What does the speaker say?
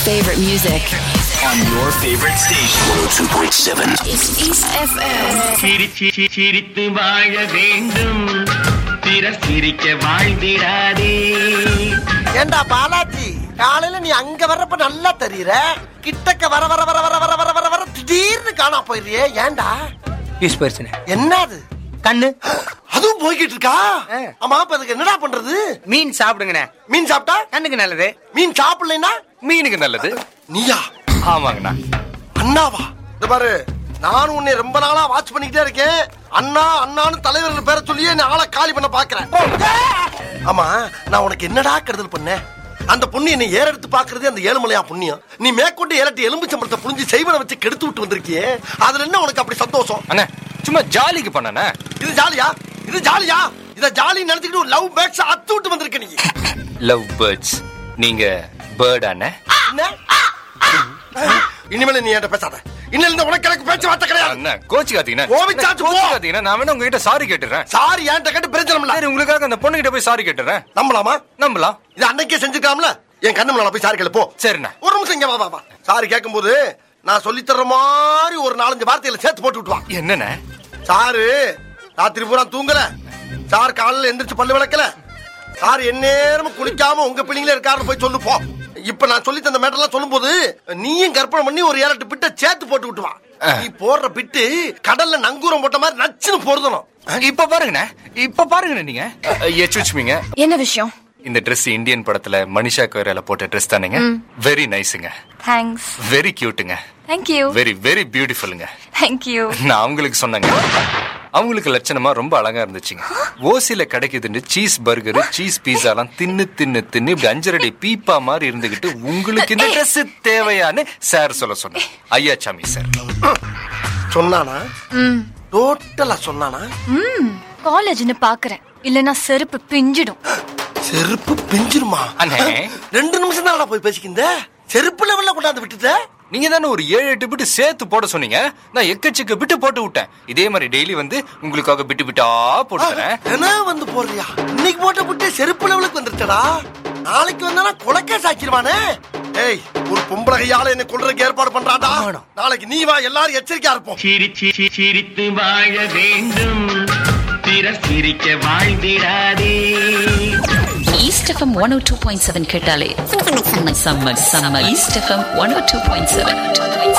favorite music. on your favorite station. 102.7. It's East FM. சிரிச்சி சி- சிரித்து வாழ வேண்டும் பிறர் சிரிக்க வாழ்ந்திடாதே ஏண்டா பாலாஜி காலையில நீ அங்க வர்றப்ப நல்லா தெரியற கிட்டக்க வர வர வர வர வர வர வர வர திடீர்னு காணா போயிடுறியே ஏண்டா யூஸ் போயிருச்சுனே என்னது கண்ணு அதுவும் போய்கிட்டு இருக்கா ஆ. ஆமா அப்ப அதுக்கு என்னடா பண்றது மீன் சாப்பிடுங்கண்ணே மீன் சாப்பிட்டா கண்ணுக்கு நல்லது மீன் சாப்பிடலைன்னா மீனுக்கு நல்லது நீயா ஆமாங்கண்ணா அண்ணாவா இந்த பாரு நான் உன்னை ரொம்ப நாளா வாட்ச் பண்ணிக்கிட்டே இருக்கேன் அண்ணா அண்ணான்னு தலைவர் பேரை சொல்லியே நீ ஆளை காலி பண்ண பாக்குறேன் ஆமா நான் உனக்கு என்னடா கெடுதல் பண்ணேன் அந்த பொண்ணு என்னை ஏற எடுத்து பாக்குறதே அந்த ஏழுமலையா புண்ணியம் நீ மேற்கொண்டு ஏழட்டு எலும்பு சம்பளத்தை புரிஞ்சு செய்வனை வச்சு கெடுத்து விட்டு வந்திருக்கியே அதுல என்ன உனக்கு அப்படி சந்தோஷம் அண்ணா சும்மா ஜாலிக்கு பண்ணண்ணே இது ஜாலியா இது ஜாலியா இத ஜாலி நினைச்சுக்கிட்டு ஒரு லவ் பேக்ஸ் அத்து விட்டு வந்திருக்க நீ லவ் பேர்ட்ஸ் நீங்க பேர்ட் அண்ணே என்ன இனிமேல நீ என்கிட்ட பேசாத இன்னில இருந்து உனக்கு எனக்கு பேச்சுவார்த்தை கிடையாது அண்ணா கோச்சிக்காதீங்கன்னா கோவிச்சாச்சு போ. கோச்சிக்காதீங்கன்னா நான் வேணா உங்ககிட்ட சாரி கேட்டுறேன் சாரி என்கிட்ட கேட்டு பிரச்சனை இல்ல சரி உங்களுக்காக அந்த பொண்ணுகிட்ட போய் சாரி கேட்டுறேன் நம்பலாமா நம்பலாம் இது அன்னைக்கே செஞ்சுக்கலாம்ல என் கண்ணு முன்னால போய் சாரி கேளு போ சரிண்ணா ஒரு நிமிஷம் இங்க வா வா வா சாரி கேட்கும்போது நான் சொல்லி தர்ற மாதிரி ஒரு நாலஞ்சு வார்த்தையில சேர்த்து போட்டு விட்டு வா என்னண்ணே சாரு ராத்திரி பூரா தூங்கல சார் காலையில எந்திரிச்சு பல்லு விளக்கல சார் எந்நேரமும் குளிக்காம உங்க பிள்ளைங்களே இருக்காருன்னு போய் சொல்லு போ இப்ப நான் சொல்லி தந்த மேட்டர்லாம் சொல்லும்போது நீயும் கற்பனை பண்ணி ஒரு ஏழு எட்டு பிட்ட சேர்த்து போட்டு விட்டு வா நீ போடுற பிட்டு கடல்ல நங்கூரம் போட்ட மாதிரி நச்சுன்னு பொருதணும் இப்ப பாருங்கண்ணே இப்ப பாருங்கண்ணே நீங்க எச்சுச்சுமிங்க என்ன விஷயம் இந்த Dress இந்தியன் படத்துல மனிஷா கொய்ரால போட்ட ட்ரெஸ் தானேங்க வெரி நைஸுங்க தேங்க்ஸ் வெரி கியூட்டுங்க தேங்க்யூ வெரி வெரி பியூட்டிஃபுல்லுங்க தேங்க்யூ நான் அவங்களுக்கு சொன்னேங்க அவங்களுக்கு லட்சணமா ரொம்ப அழகா இருந்துச்சுங்க ஓசில கிடைக்குதுன்னு சீஸ் பர்கர் சீஸ் பீஸாலாம் தின்னு தின்னு தின்னு இப்படி அஞ்சரடி பீப்பா மாதிரி இருந்துகிட்டு உங்களுக்கு இந்த Dress தேவையான்னு சார் சொல்ல சொன்னேன் ஐயா சாமி சார் சொன்னானா டோட்டலா சொன்னானா ம் காலேஜ்னு பாக்குறேன் இல்லனா செருப்பு பிஞ்சிடும் செருப்பு பிஞ்சிருமா அண்ணே ரெண்டு நிமிஷம் தான் போய் பேசிக்கிந்த செருப்பு லெவல்ல கொண்டாந்து விட்டுட்ட நீங்க தானே ஒரு ஏழு எட்டு பிட்டு சேர்த்து போட சொன்னீங்க நான் எக்கச்சக்க பிட்டு போட்டு விட்டேன் இதே மாதிரி டெய்லி வந்து உங்களுக்காக பிட்டு பிட்டா போட்டு தரேன் என்ன வந்து போடுறியா இன்னைக்கு போட்ட புட்டு செருப்பு லெவலுக்கு வந்துருச்சடா நாளைக்கு வந்தானா குலக்கே சாச்சிருவானே ஏய் ஒரு பொம்பளை கையால என்ன கொல்றதுக்கு ஏற்பாடு பண்றாடா நாளைக்கு நீ வா எல்லாரும் எச்சரிக்கையா இருப்போம் சிரிச்சி சி- சிரித்து வாழ வேண்டும் பிறர் சிரிக்க வாழ்ந்திடாதே East FM 102.7 கேட்டாலே செம்ம செம்ம செம்ம East FM one two point seven